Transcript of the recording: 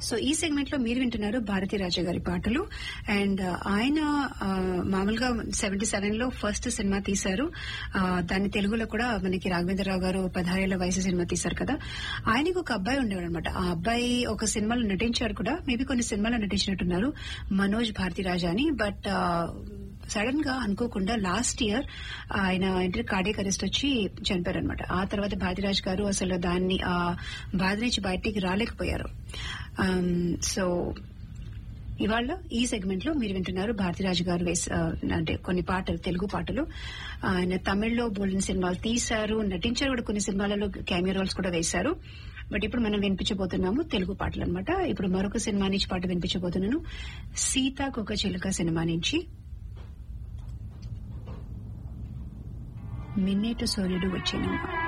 so ఈ segment లో మీరు వింటున్నారు భారతీ రాజా గారి పాటలు అండ్ ఆయన ఆ, మామూలుగా సెవెంటీ సెవెన్ లో ఫస్ట్ సినిమా తీశారు ఆ, దాన్ని తెలుగులో కూడా మనకి రాఘవేంద్రరావు గారు పదహారేళ్ల వయసు సినిమా తీశారు కదా ఆయనకు ఒక అబ్బాయి ఉండేవాడు అనమాట ఆ అబ్బాయి ఒక సినిమాలో నటించారు కూడా మేబీ కొన్ని సినిమాలో నటించినట్టున్నారు మనోజ్ భారతీ రాజా అని బట్ సడన్ గా అనుకోకుండా లాస్ట్ ఇయర్ ఆయన ఏంటంటే కార్డియక్ అరెస్ట్ వచ్చి చనిపోయారు అనమాట ఆ తర్వాత భారతిరాజ్ గారు అసలు దాన్ని ఆ బాధ నుంచి బయటికి రాలేకపోయారు సో ఇవాళ ఈ సెగ్మెంట్ లో మీరు వింటున్నారు భారతిరాజు గారు వేస ఆ, అంటే కొన్ని పాటలు తెలుగు పాటలు ఆయన తమిళ్లో బోల్డెన్ సినిమాలు తీశారు నటించారు కూడా కొన్ని సినిమాలలో కెమెరా రోల్స్ కూడా వేశారు బట్ ఇప్పుడు మనం వినిపించబోతున్నాము తెలుగు పాటలు అనమాట ఇప్పుడు మరొక సినిమా నుంచి పాట వినిపించబోతున్నాను సీతాకొక చిలుక సినిమా నుంచి మిన్నేటు సూర్యుడు వచ్చిన